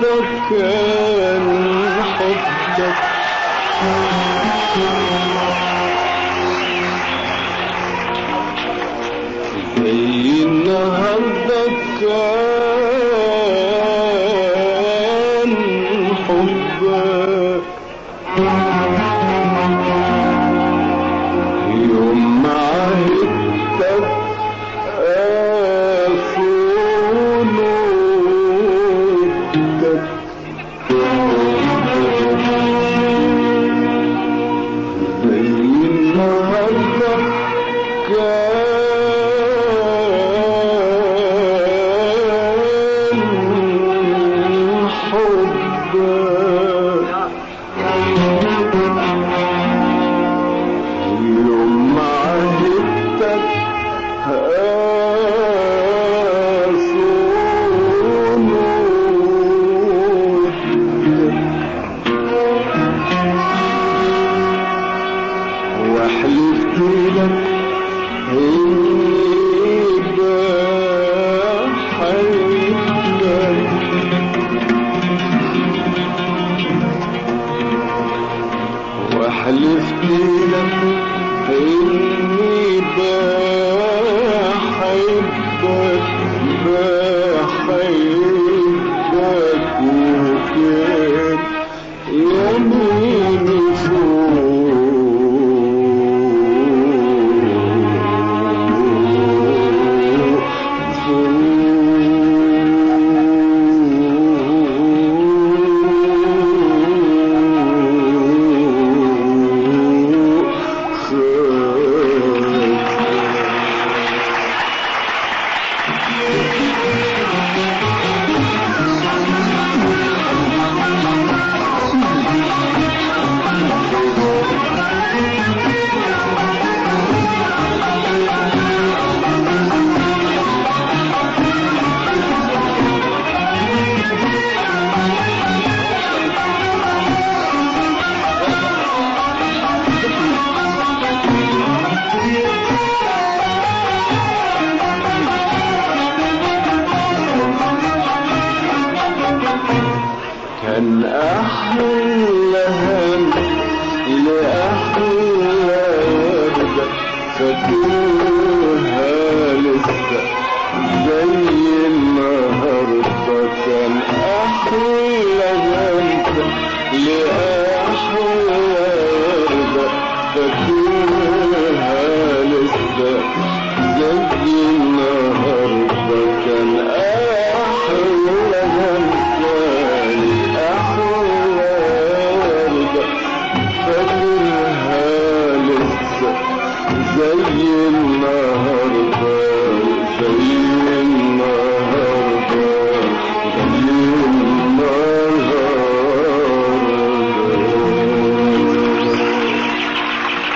كان حبك زي النهارده كان حبك يوم ما عهدتك أخونك زي النهارده كان حبك يوم ما عهدتك أصونك وحلفت لك إني بحبك وحلفت لك إني بحبك بحبك وكان يميني فوق كان أحلى هم لأحلى وردة فاكرها لسه زي النهاردة كان أحلى وردة لأحلى وردة فاكرها لسه زي النهاردة كان أحلى وردة أحلى وردة فاكرها لسه زي النهاردة زي النهاردة زي النهاردة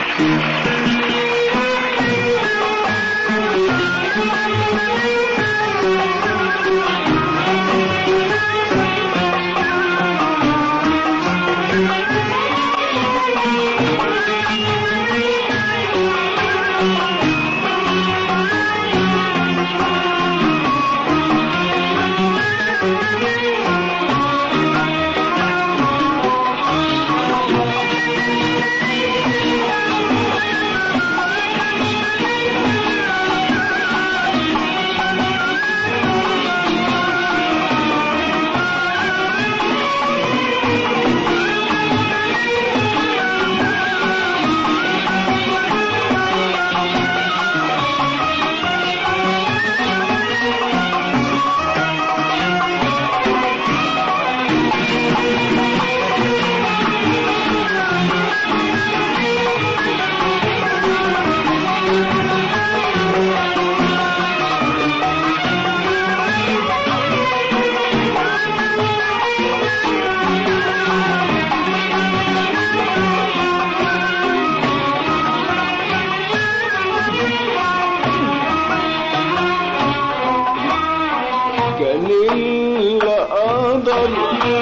كان اللي قدر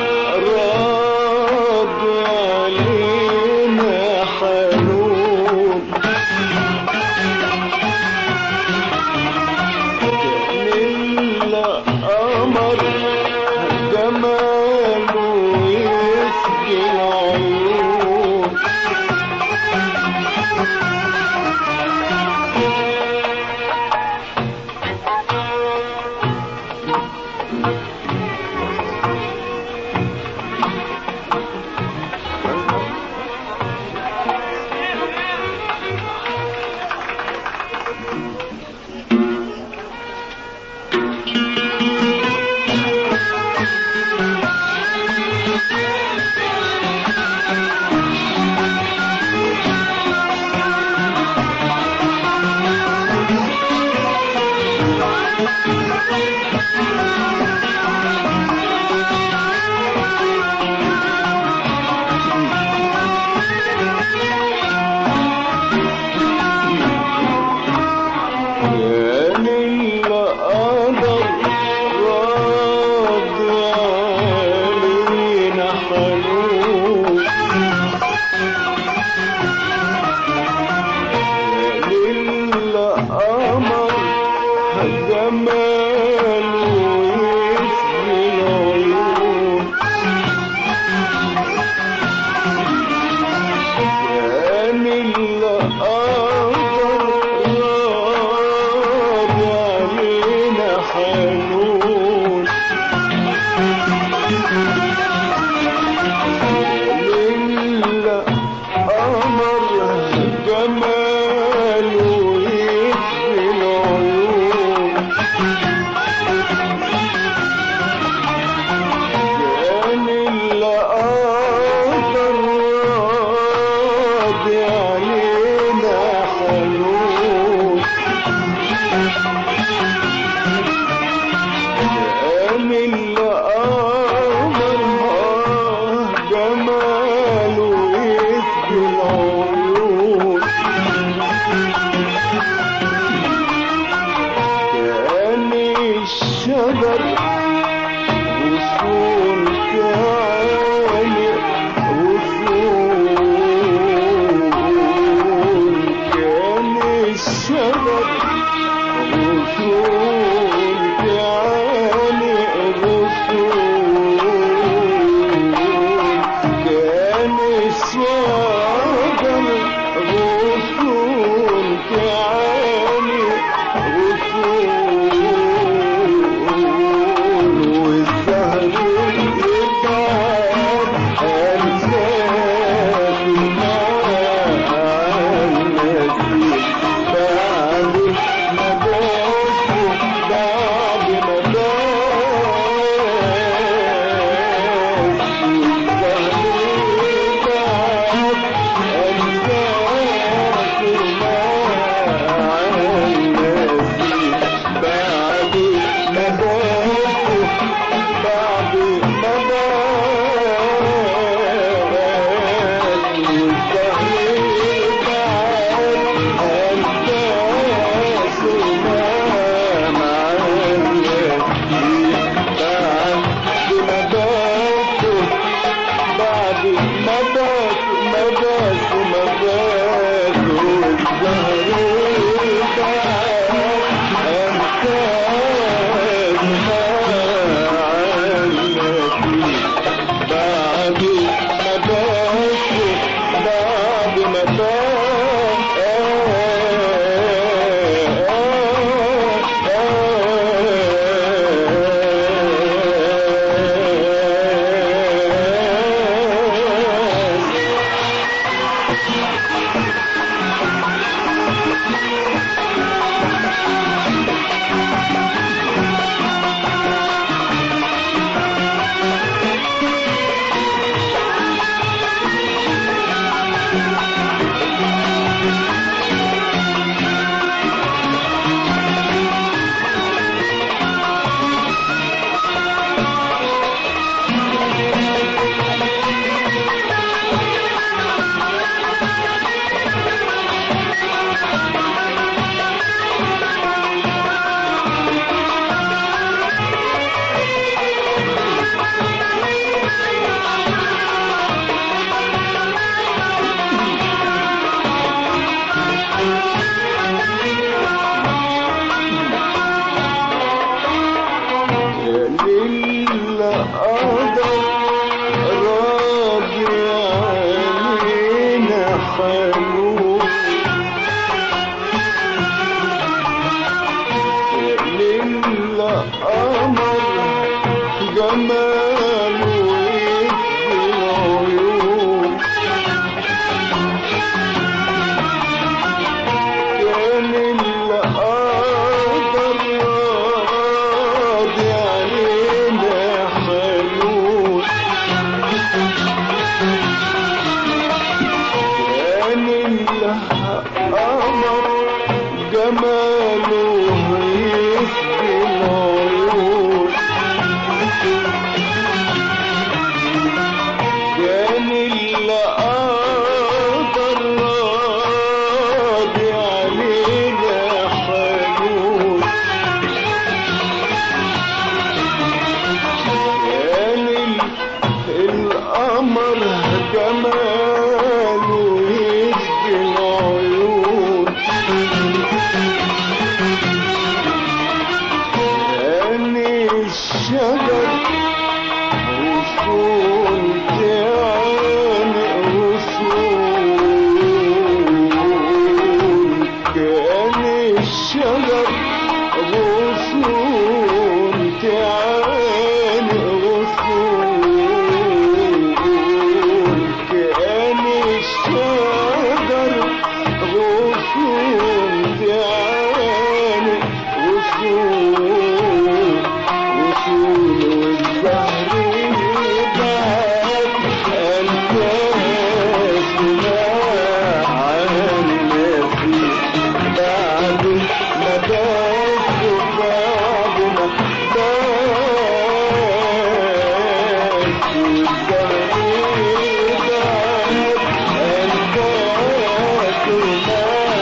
راضي علينا حنون كان اللي قمر جمال كان القدر راضي علينا حنون كان القمر جماله يسري العيون كان القمر راضي علينا حنون القمر جماله يسري العيون كان القمر راضي علينا حنون كان القمر جماله يسقي العيون كان الشجر غصون كعالي غصون كان الشجر غصون كعالي غصون كان الشجر غصون كعالي غصون والزهر يبعد أنساك مع النسيم بعد ما باسوا بعد ما باسوا بعد ما بات ما بات ما بات والزهر بات انت بعد ما بات بعد ما بات للقدر راضي علينا حنون للقمر جماله يكفي العيون كان القدر راضي علينا حنون كان القمر جماله يسقي الشجر غصون تعاني غصون كان الشجر غصون تعاني غصون كان الشجر غصون تعاني غصون غصون والزهر يبعد الناس ما عنا فيه بعد ما بس بعضنا بس والزهر يبعد الناس ما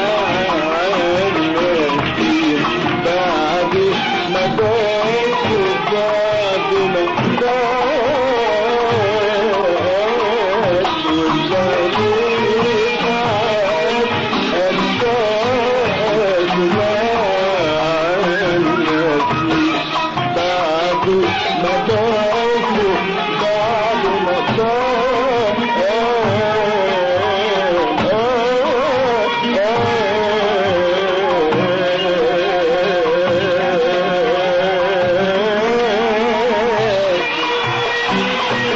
عنا فيه بعد ما بس بعضنا بس والزهر يبعد الناس ما عنا فيه بعد ما بس بعضنا بس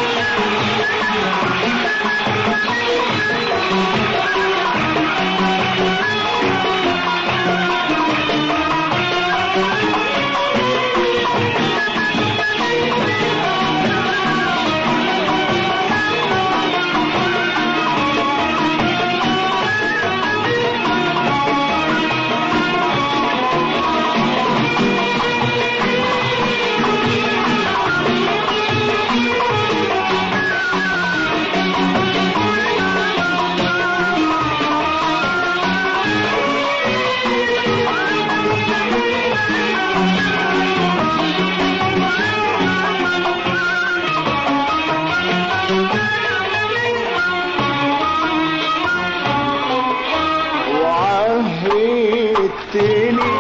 وعهدتني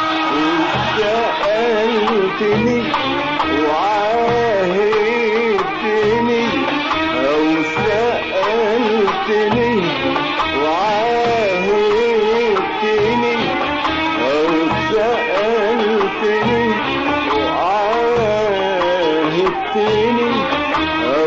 وسألتني وعاهدتني أو سألتني وعاهدتني أو سألتني وعاهدتني أو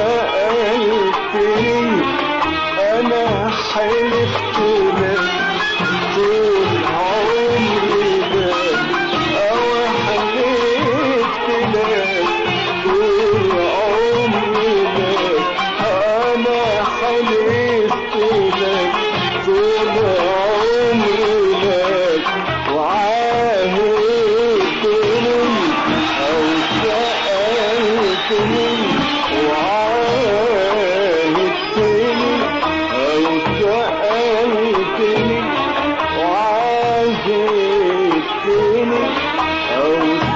سألتني أنا حلفت لك طول عمري لك أو حلفت لك طول عمري لك أنا حلفت لك طول عمري لك وعاهدتني أو سألتني وعاهدتني أو سألتني وعاهدتني أو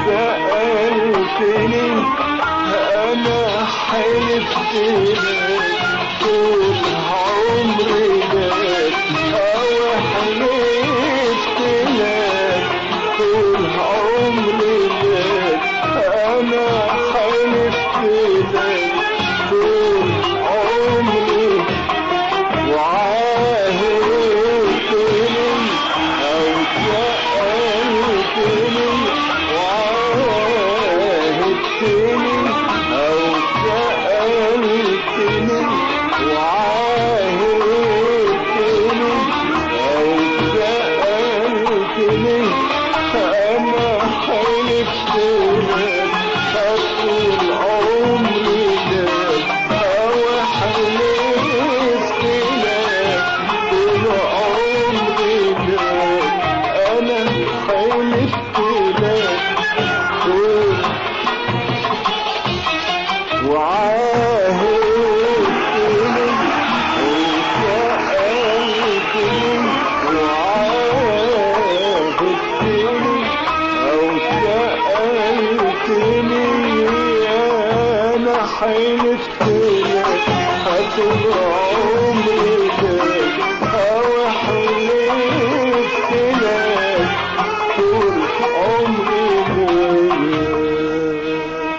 سألتني أنا حلفت لك طول عمري لك أو حلفت لك طول عمري لك أنا حلفت لك طول عمري وعاهدتني أو سألتني وعاهدتني أو سألتني وعاهدتني أو سألتني أنا حلفت لك أطول عمري لك أو حلفت لك طول عمري لك أنا حلفت لك طول وعاهدتني وسألتني وعاهدتني أو سألتني أنا حلفت لك هطول عمري لك أو حلفت لك طول عمري لك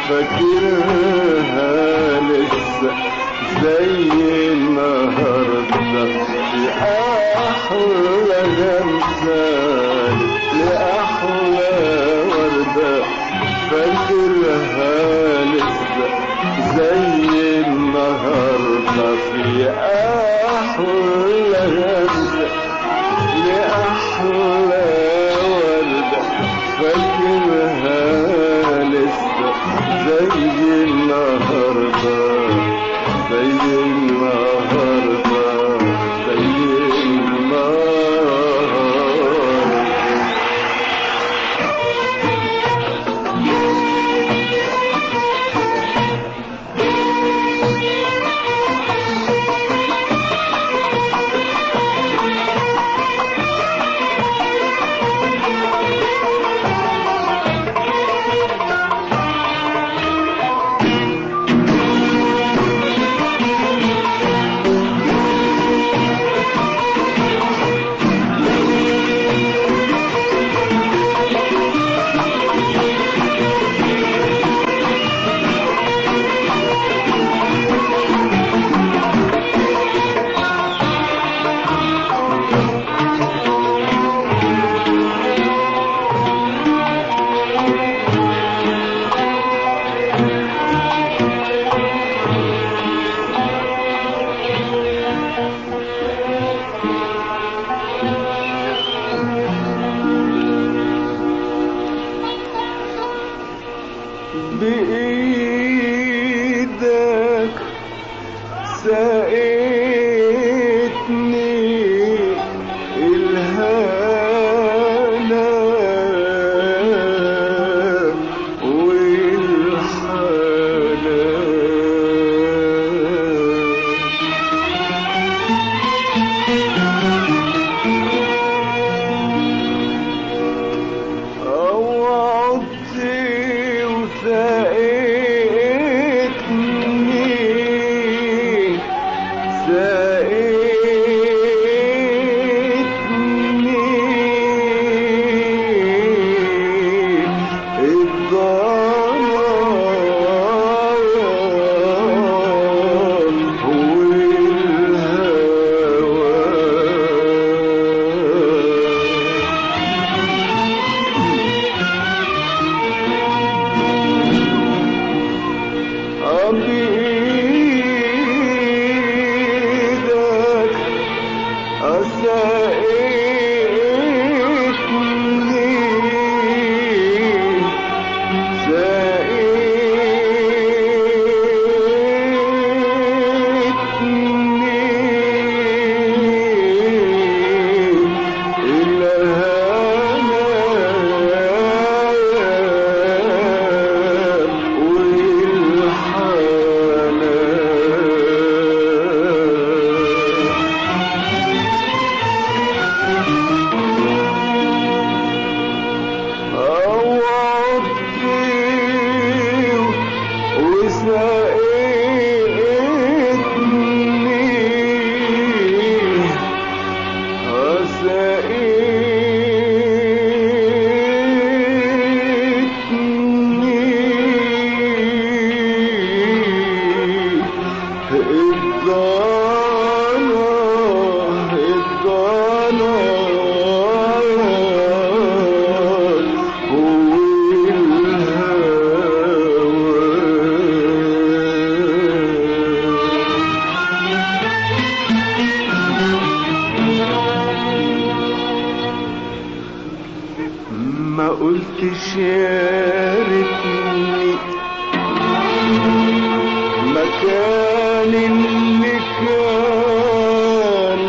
فاكرها لسه زي النهارده لأحلى غمسة لأحلى وردة فاكرها لسه زي النهارده في أحلى غمسة لأحلى وردة فاكرها لسه زي النهاردة زي النهاردة زي النهاردة بإيدك سقيتني الهنا والحنان أوعدت وسقيتني سقيتني الضنا والهوى بإيدك أسقيتني سقيتني الهنا والحنان أوعدت وسقيتني ما قلتش يا ريتني مكان اللي كان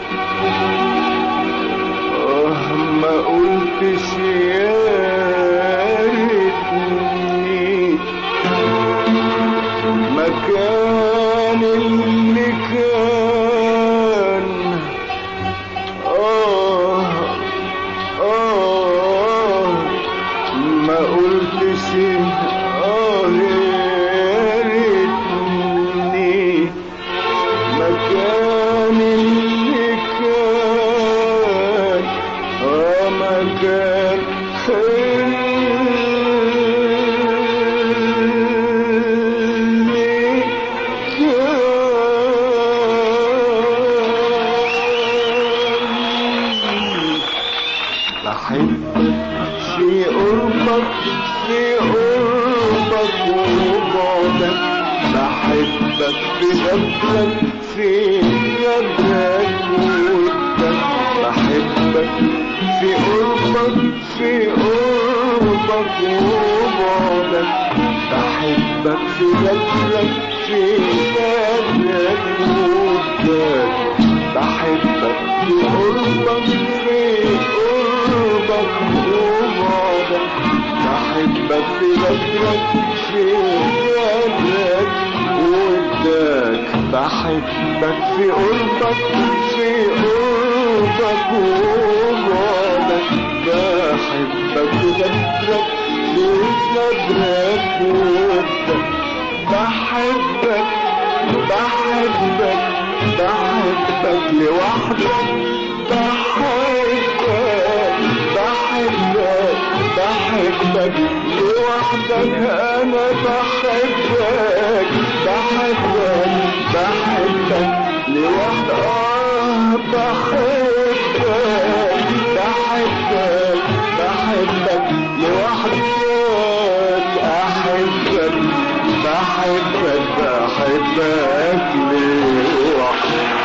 آه ما قلتش يا ريتني مكان اللي كان آه آه ما قلتش بحبك في قربك في قربك وبعدك بحبك في غدرك في غدرك وودك بحبك في قربك في قربك وبعدك بحبك في غدرك في غدرك وودك بحبك في قربك في قربك وبعدك بحبك في غدرك في غدرك وودك بحبك في قربك في قربك وبعدك بحبك في غدرك في غدرك وودك بحبك بحبك بحبك لوحدك بحبك بحبك بحبك لوحدك انا بحبك بحبك بحبك لوحدك آه بحبك بحبك بحبك لوحدك احبك بحبك بحبك لوحدك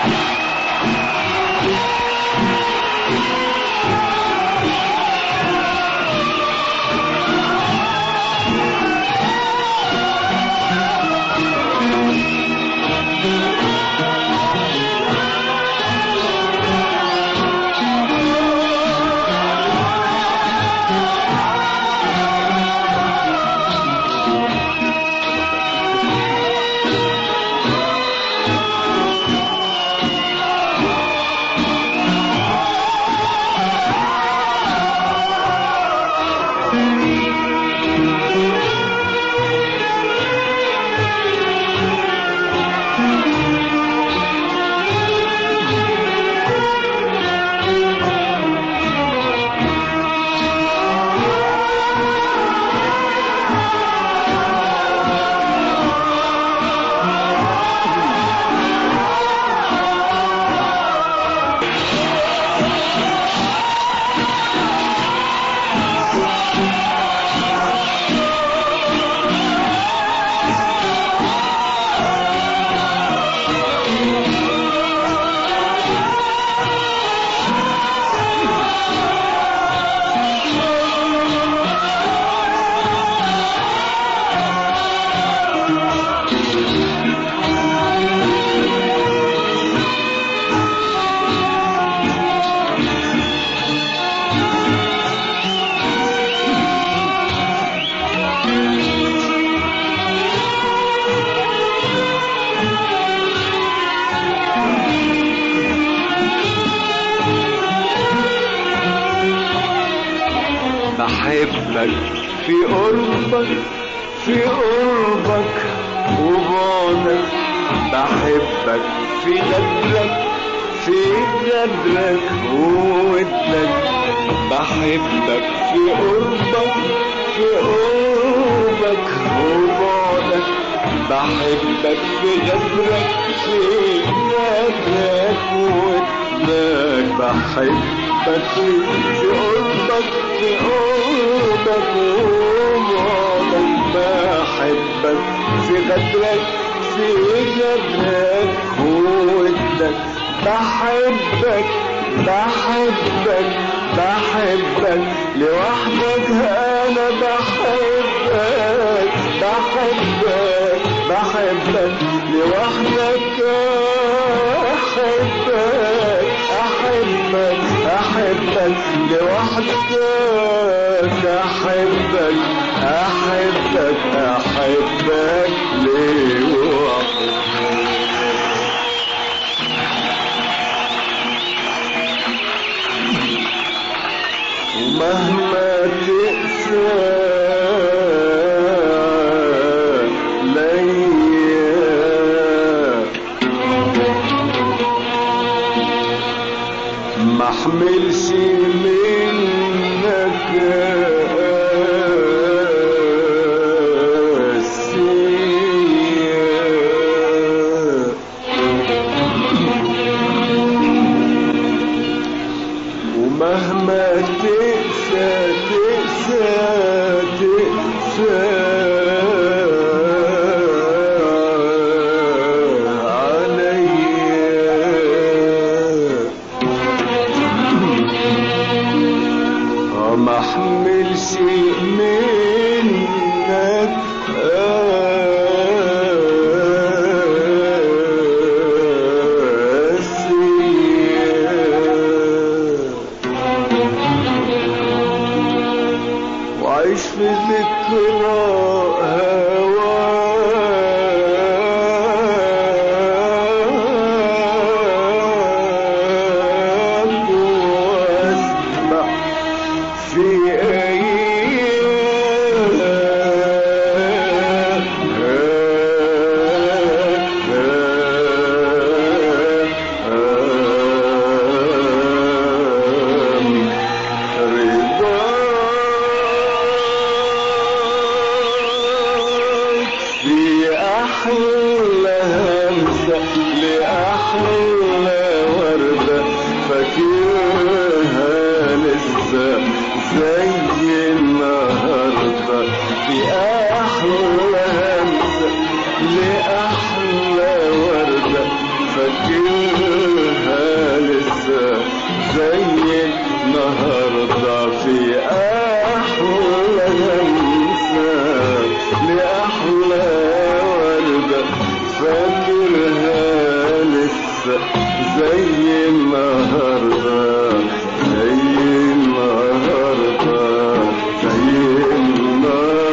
بحبك في قربك في قربك وبعدك بحبك في غدرك في غدرك وودك بحبك في قربك في قربك وبعدك بحبك في غدرك في غدرك وودك بحبك في في قربك في قربك وبعدك بحبك في غدرك في غدرك وودك بحبك بحبك بحبك لوحدك انا بحبك بحبك بحبك لوحدك احبك احبك احبك لوحدك احبك احبك احبك لوحدك ومهما تقسى ليا ما احملش منك قاسية ومهما تقسى شيء منك قاسية وعيش في ذكرى هواك واسمع في أيام رضاك في أحلى همسة لأحلى وردة فاكرها لسه زي النهاردة في أحلى همسة لأحلى وردة فاكرها لسه زي النهاردة في أحلى همسة لأحلى وردة فاكرها لسه زي النهاردة زي النهاردة زي النهاردة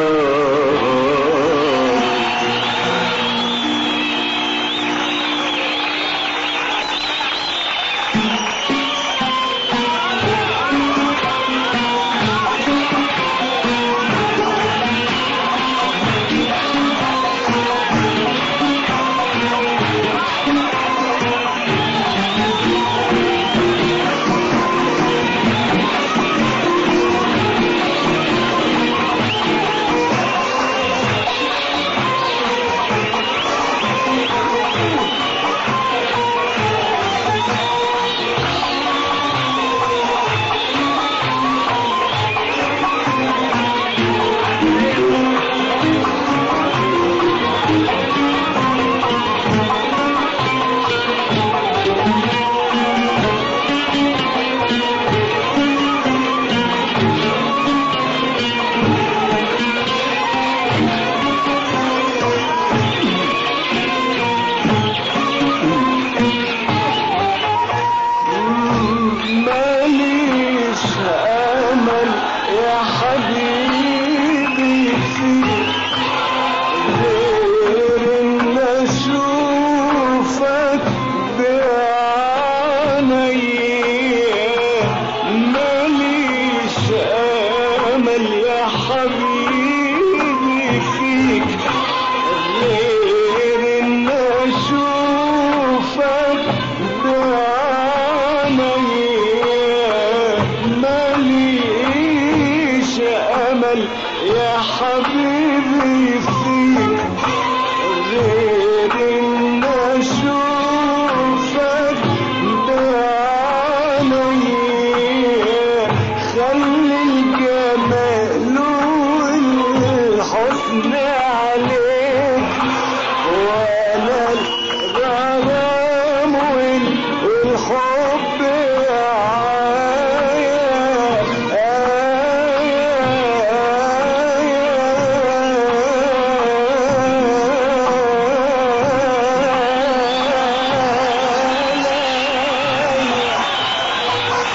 ماليش امل يا حبيبي فيك غير ان اشوفك بعينيا ماليش امل يا حبيبي فيك غير ان اشوفك بعينيا ماليش امل يا حبيبي فيك غير ان اشوفك بعينيا خلي الجمال والحسن عليك وانا الغرام وال- والحب عاية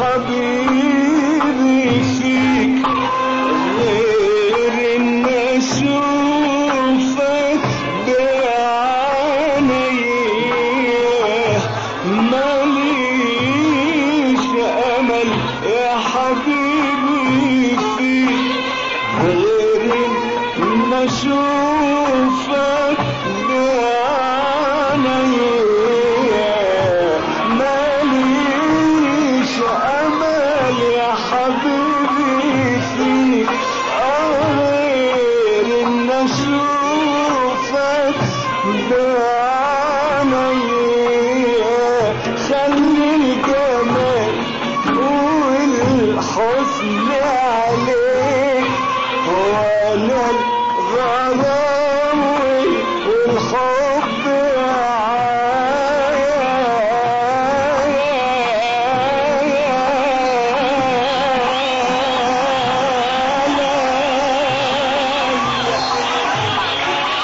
حبيبي فيك غير ان اشوفك بعينيا ماليش امل يا حبيبي فيك غير ان اشوفك بعينيا ماليش امل يا حبيبي فيك غير ان اشوفك بعينيا خلي الجمال والحسن عليك ولا الغرام والحب عليا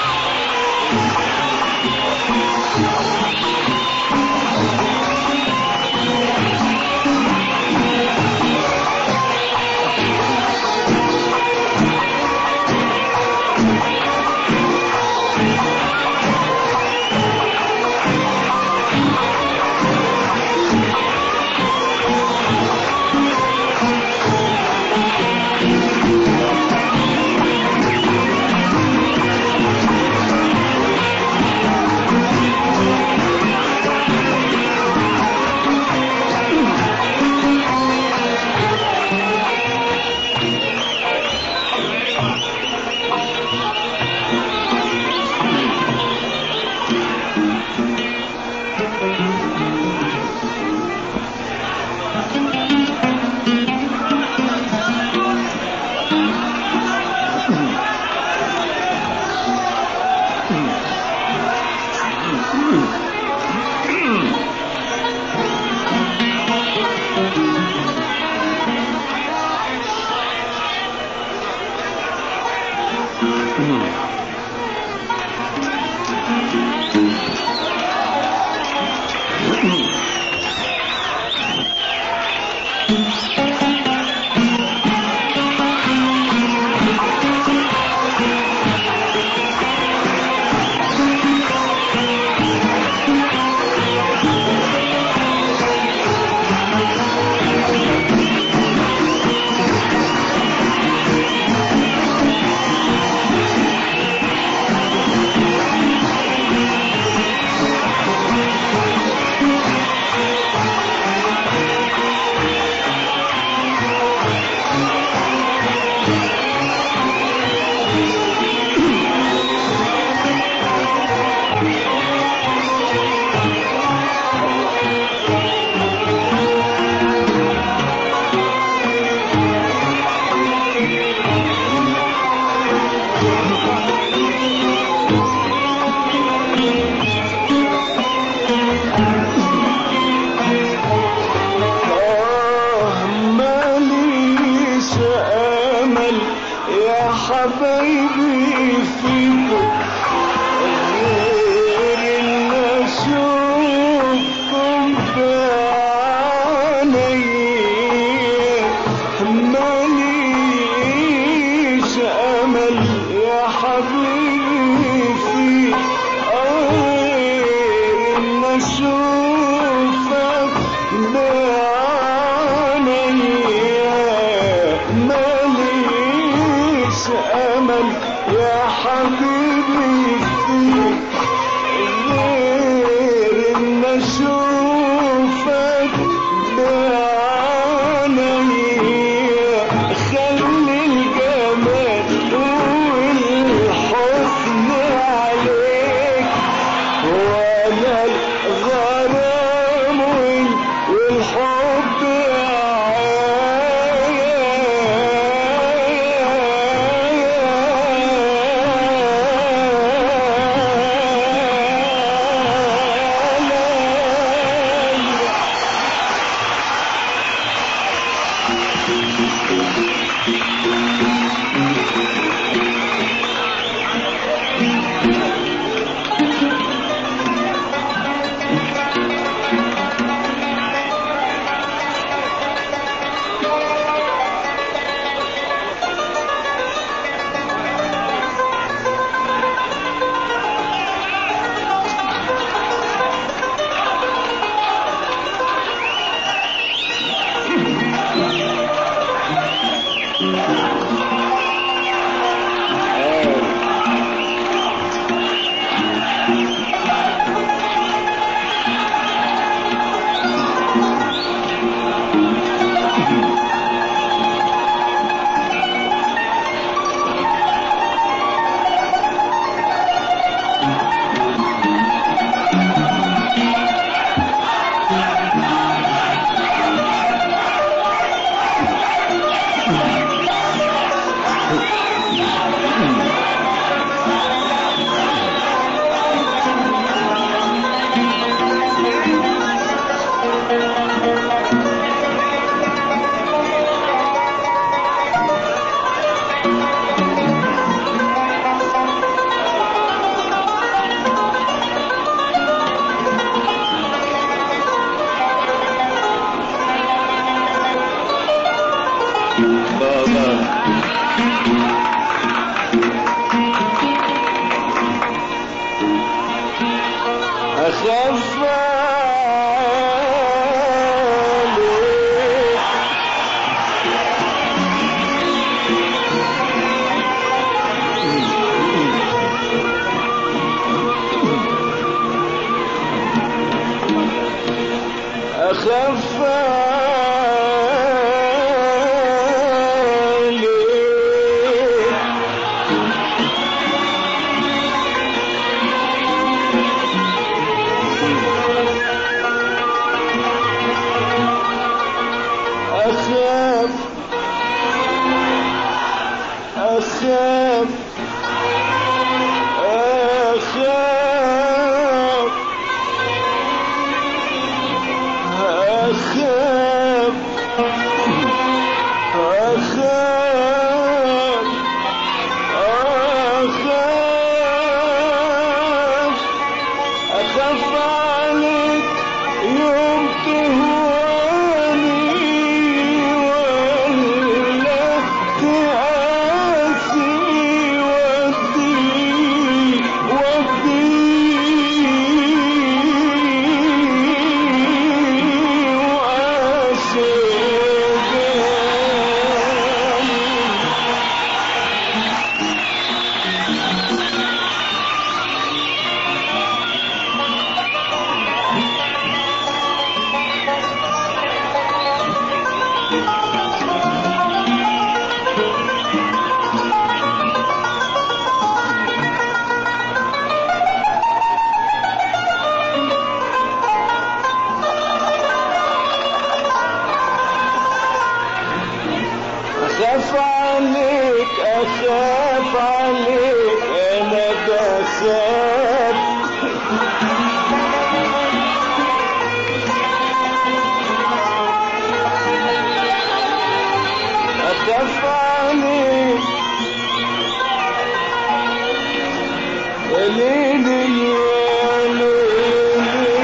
آه ماليش أمل يا حبايبي فيكم غير إن أشوفكم بعينيا ماليش أمل يا حبيبي فيك غير إن أشوفك بعينيا ماليش أمل يا حبيبي فيك غير إن أشوفك بعينيا خلي الجمال والحسن عليك ولا الغرام والحب عليا أخاف عليك أخاف عليك أخاف أخاف أخاف أخاف أخاف أخاف أخاف عليك يوم تهواني ولا تقاسي ودي ودي وأسجاني أخاف عليك أخاف عليك أنا بخاف أخاف عليك يا ليلي يا ليلي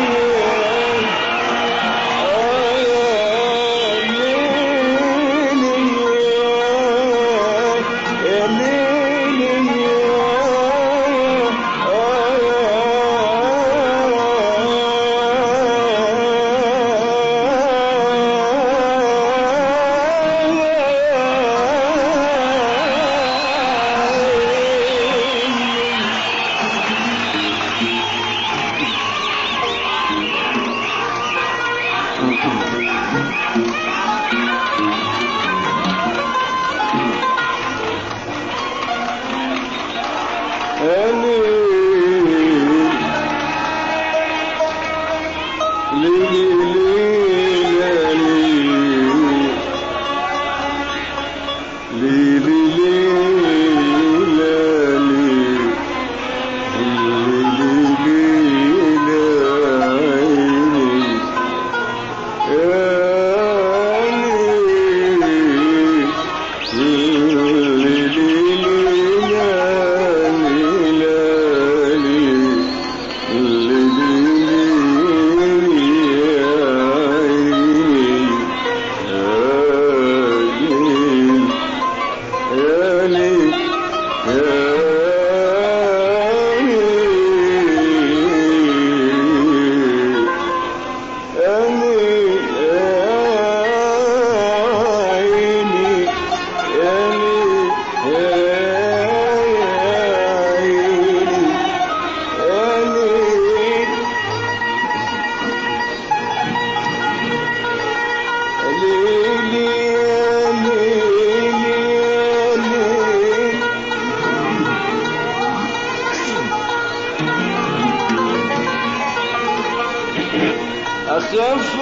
أخاف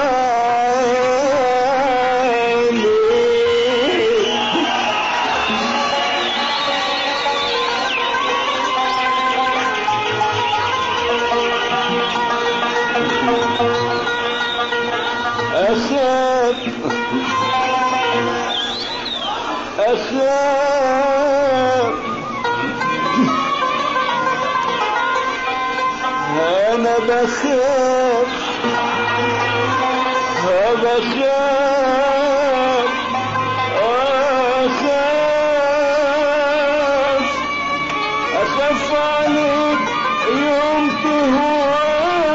عليك أخاف أخاف أنا بخاف بخاف أخاف أخاف عليك يوم تهواني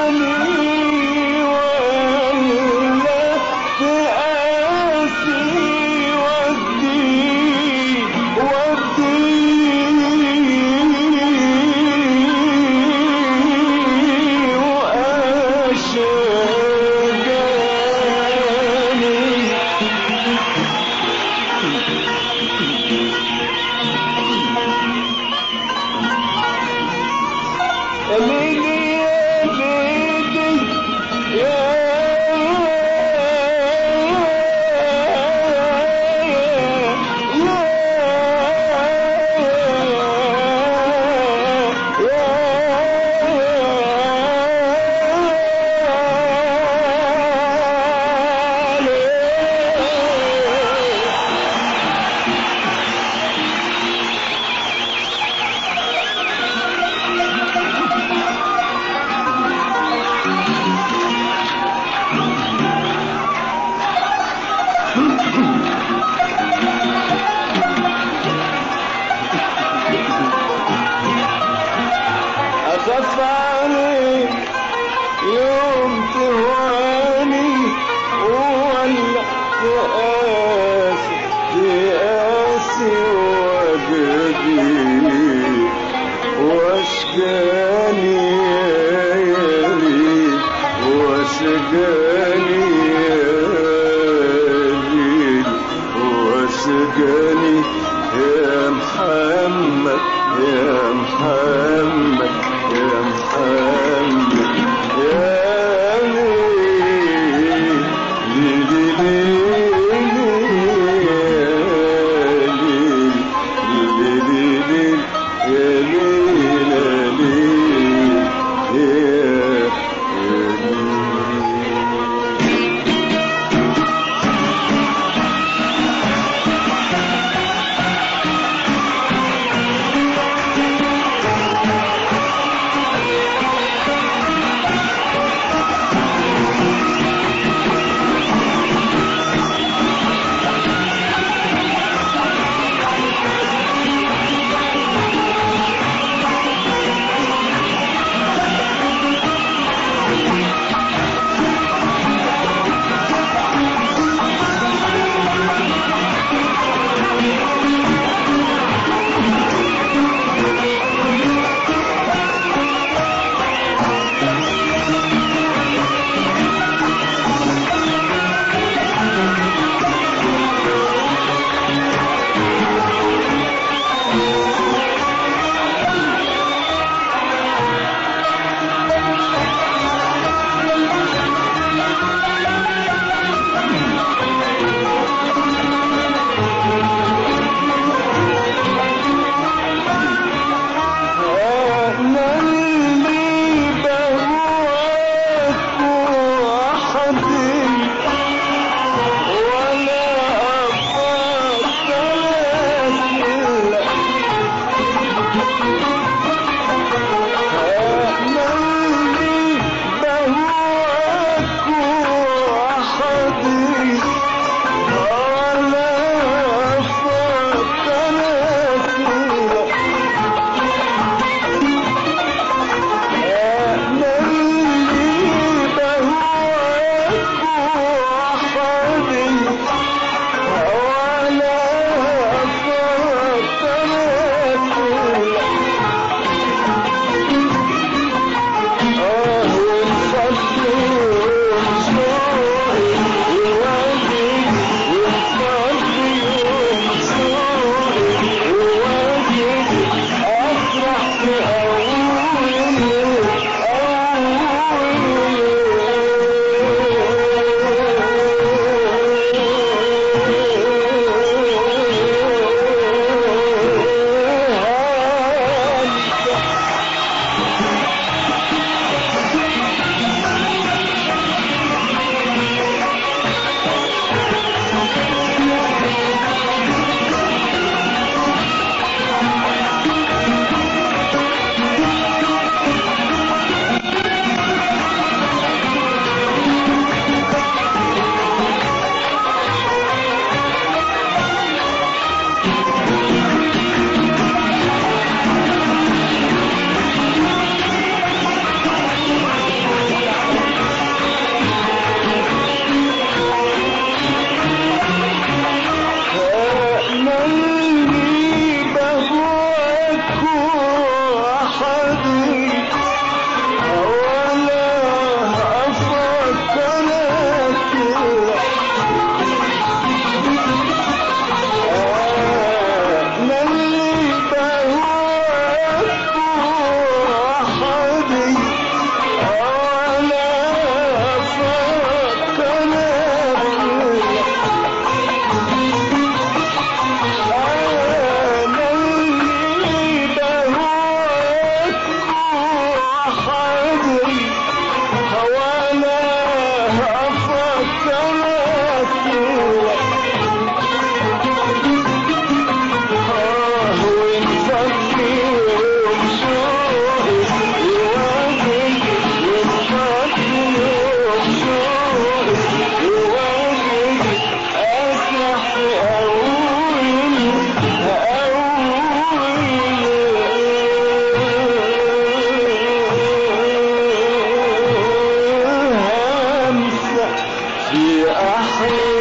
وسجاني ليل وسجاني يا محمد يا محمد يا محمد يا ليل ليل ليل ليل يا ليل يا ليل يا ليل أنا اللي بهواك وحدي ولا أفكرك إلا أنا اللي بهواك وحدي ولا أفكرك إلا أنا اللي بهواك وحدي ولا أفكرك آه ونفضي ونسوقي وواجي ونفضي ونسوقي وواجي أفرح في أول أنا اللي بهواك وحدي ولا أفكرك أنا اللي بهواك وحدي ولا أفكرك أنا اللي بهواك وحدي ولا أفكرك آه ونفكي ومشوقي يواجه ونفكي ومشوقي يواجه أسرح في أول أول همسة في أحلام